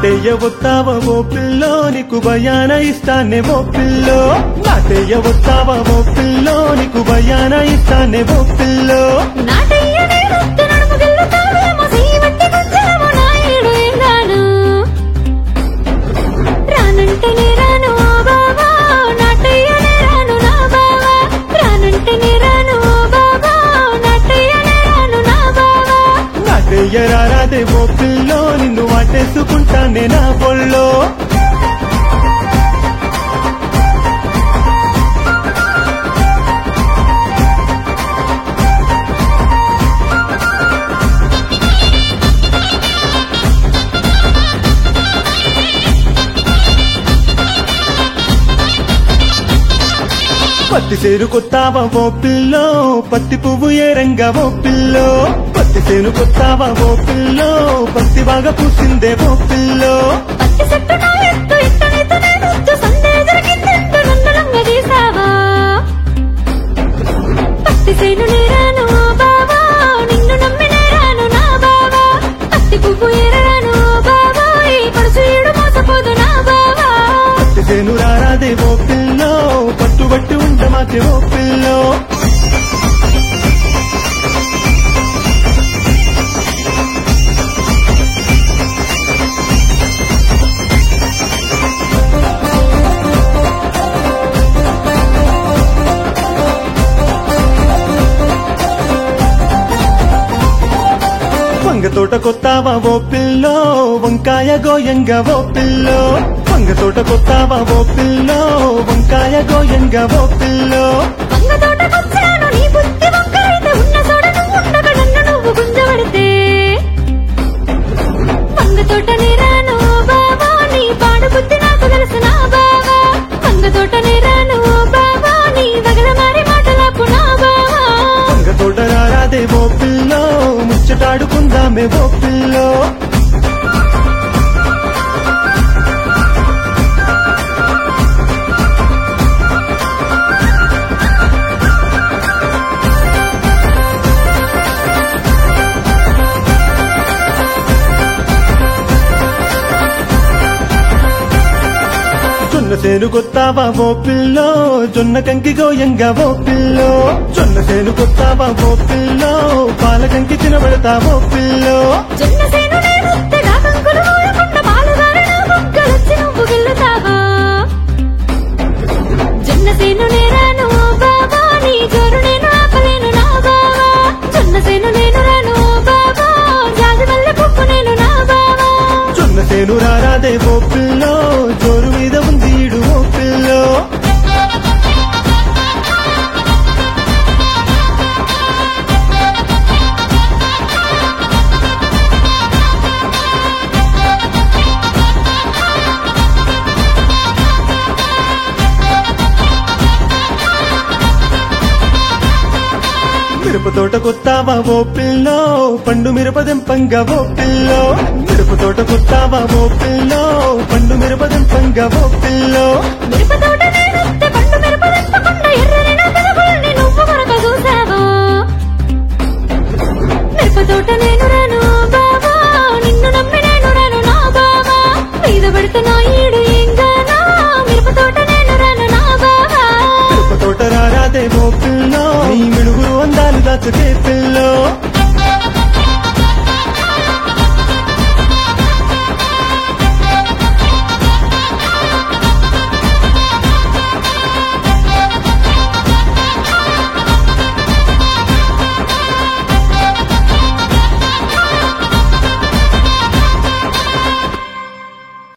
నాటయ్య వస్తావా ఓ పిల్లో నీకు భయాన ఇస్తానే ఓ పిల్లో నాటయ్య వస్తావా ఓ పిల్లో నీకు భయాన ఇస్తానే ఓ పిల్లో నాటయ్య నేనొత్తే నడుము గిల్లుతావేమో, చెయ్యి పట్టి గుంజేమో నాయుడు ఎందాను. రానంటేనే రాను ఓ బావా, నాటయ్యనే రాను నా బావా. రానంటేనే రాను ఓ బావా, నాటయ్యనే రాను నా బావా. నాటయ్య రారాదే ఓ పిల్లో నిన్ను వాటేసుకుంటానే నా పొల్లో పత్తి సేరు కొత్తావా ఓ పిల్లో పత్తి పువ్వు ఏ రంగా ఓ పిల్లో పత్తి సేను కొత్తావా ఓ పిల్లో పత్తి బాగా పూసిందే ఓ పిల్లో పత్తి చెట్టు నా ఎత్తు, ఎత్తనెత్తు నేనొత్తు, సందే జరిగిందెత్తు, నన్ను లొంగదీశావా? పత్తి చేను నేరాను ఓ బావా, నిన్ను నమ్మి నేరాను నా బావా. పత్తి పువ్వు ఏరాను ఓ బావా, ఈ పడుచు ఈడు మోసపోదు నా బావా. పత్తి సేను రారాదే ఓ పిల్లో పట్టుబట్టి ఉంట మాకే ఓ పిల్లో వంగ తోట కొత్తావా ఓ పిల్లో వంకాయ గోయంగా ఓ పిల్లో వంగ తోట కొత్తావా ఓ పిల్లో వంకాయ గోయంగా ఓ పిల్లో వంగ తోటకొచ్చాను, నీ బుద్ధి వంకరైతే ఉన్న చోట నువ్వుండగా నన్ను నువ్వు గుంజబడితే. వంగ తోట నేరాను ఓ బావా, నీ పాడు బుద్ధి నాకు తెలుసు నా బావా. వంగ తోట నేరాను ఓ బావా, నీ వగల మారి మాటలాపు నా బావా. వంగ తోట రారాదే ఓ పిల్లో ముచ్చటాడుకుందామే ఓ పిల్లో జొన్న సేను కొత్తావా ఓ పిల్లో జొన్న కంకి గోయంగా ఓ పిల్లో జొన్న సేను కొత్తావా ఓ పిల్లో పాల కంకి తినబడతా ఓ పిల్లో జొన్న సేను నేనొత్తే నా కంకులు మోయకుండా పాలుగారే నా బొగ్గలొచ్చి నువ్వు గిల్లుతావా? జొన్న సేను నేరాను ఓ బావా, నీ జోరు నేను ఆపలేను నా బావా. జొన్న సేను నేను రాను ఓ బావా, జాజి మల్లె పువ్వు నేను నా బావా. జొన్న సేను రారాదే ఓ పిల్లో జోరు మీద ఉంది ఈడు ఓ పిల్లో మిరప తోట కొత్తావా ఓ పిల్లో పండు మిరప దెంపంగా ఓ పిల్లో మిరప తోట కొత్తావా ఓ పిల్లో పండు మిరప దెంపంగా ఓ పిల్లో మిరప తోట నేనొత్తే పండు మిరప తెంపకుండా ఎర్రని నా పెదవుల్ని నువ్వు కొరక చూసావా? మిరప తోట నేను రాను ఓ బావా, నిన్ను నమ్మి నేను రాను నా బావా. మీద పడితే నా ఈడు ఏంగానా, మిరప తోట నేను రాను నా బావా. మిరప తోట రారాదే ఓ పిల్లో నీ మిడుగురు అందాలు దాచకే పిల్లో